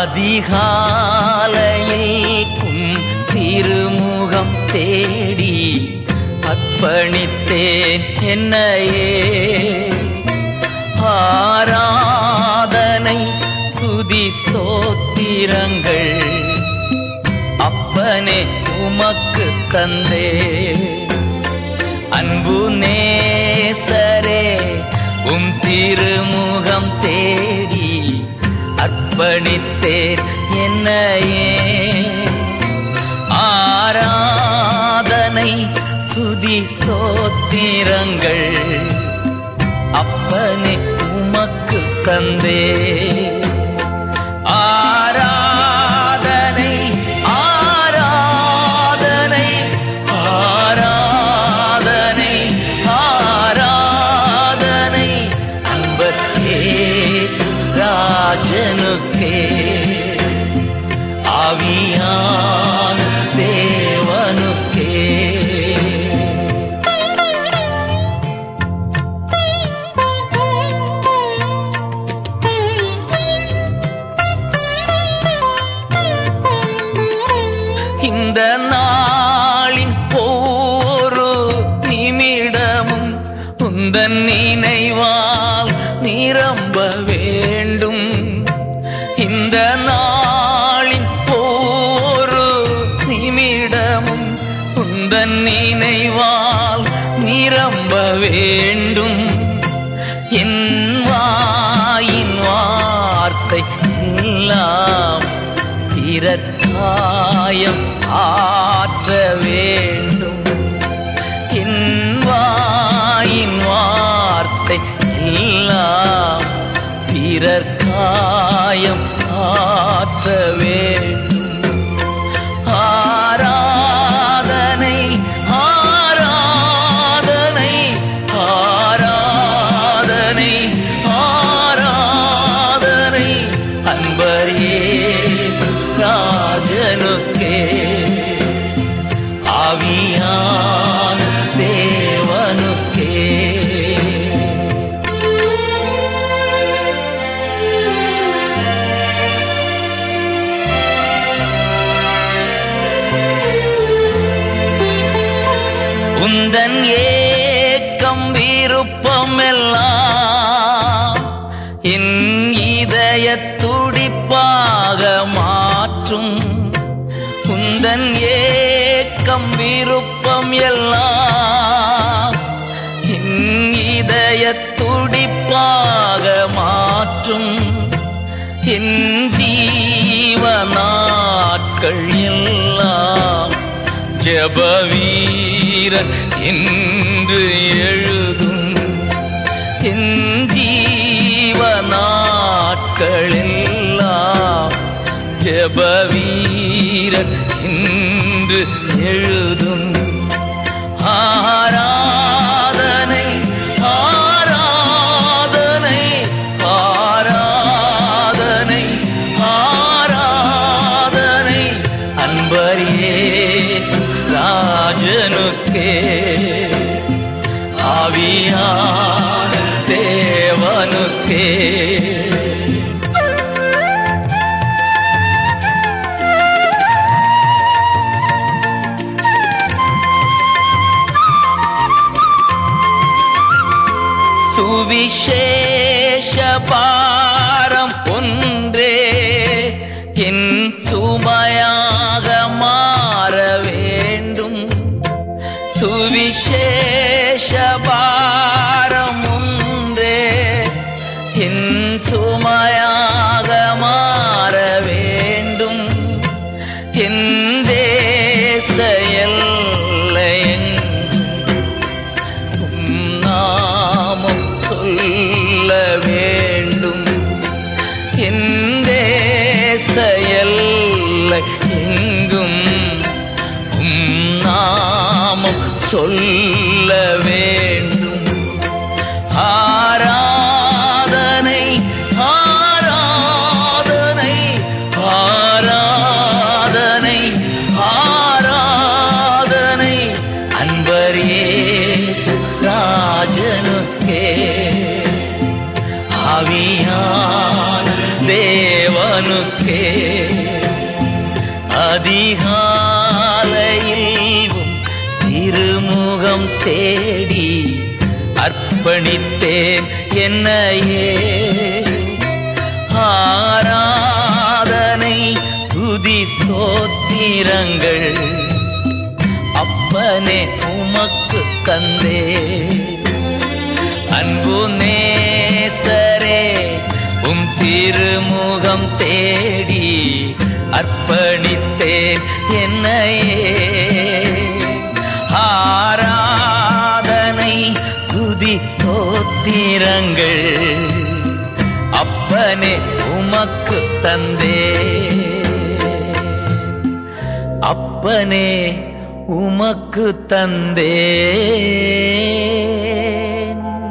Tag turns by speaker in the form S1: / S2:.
S1: அதிகாலையில் கும் திருமுகம் தேடி அர்ப்பணித்தேன் என்னையே ஆராதனை துதி ஸ்தோத்திரங்கள் அப்பனே உமக்கு தந்தே அன்பு நேசரே உம் திருமுகம் தேடி அர்ப்பணித்தேன் என்னையே ஆராதனை துதி ஸ்தோத்திரங்கள் அப்பனே உமக்கு தந்தே ஆராதனை ஆராதனை ஆராதனை ஆராதனை அன்பர்க்கே ராஜனுக்கே ஆவியான தேவனுக்கே இந்த நாளின் போரு நிமிடமும் உந்தன் நினைவால் நிரம்ப வேண்டும் இந்த நாளின் போரு நிமிடமும் உந்தன் நினைவால் நிரம்ப வேண்டும் என் வாயின் வார்த்தை எல்லாம் பிறர்காயம் ஆற்ற வேண்டும் என் வாயின் வார்த்தை எல்லாம் பிறர்காயம் ஆற்ற வேண்டும் ஆராதனை ஆராதனை ஆராதனை ஆராதனை அன்பரே ராஜனுக்கே ஆவியான தேவனுக்கே உந்தன் ஏக்கம் விருப்பம் எல்லாம் என் இதய துடிப்பாக மாற்றும் உந்தன் ஏக்கம் விருப்பம் எல்லாம் என் இதய துடிப்பாக மாற்றும் என் ஜீவ நாட்கள் எல்லாம் ஜப வீரன் என்று எழுதும் என் ஜீவ நாட்களெல்லாம் ஜப வீரன் என்று எழுதும் ஆராதனை ஆராதனை ஆராதனை ஆராதனை அன்பரே ராஜனுக்கே ஆவியான தேவனுக்கே சுவிசேஷ பாரம் ஒன்றே என் சுமையாக மாற வேண்டும் சுவிசேஷ பாரம் ஒன்றே என் சுமையாக மாற வேண்டும் என் தேச எல்லையெங்கும் உம் நாமம் சொல்ல வேண்டும் என் தேச எல்லை எங்கும் உம் நாமம் சொல்ல வேண்டும் ஆராதனை ஆராதனை ஆராதனை ஆராதனை அன்பரே ராஜனுக்கே ஆவியான தேவனுக்கே அதிகாலையில் உம் திருமுகம் தேடி அர்ப்பணித்தேன் என்னையே ஆராதனை துதி ஸ்தோத்திரங்கள் அப்பனே உமக்கு தந்தே அன்பு நேசரே உம் திருமுகம் தேடி அர்ப்பணித்தேன் என்னையே ஆராதனை துதி ஸ்தோத்திரங்கள் அப்பனே உமக்கு தந்தே அப்பனே உமக்கு தந்தேன்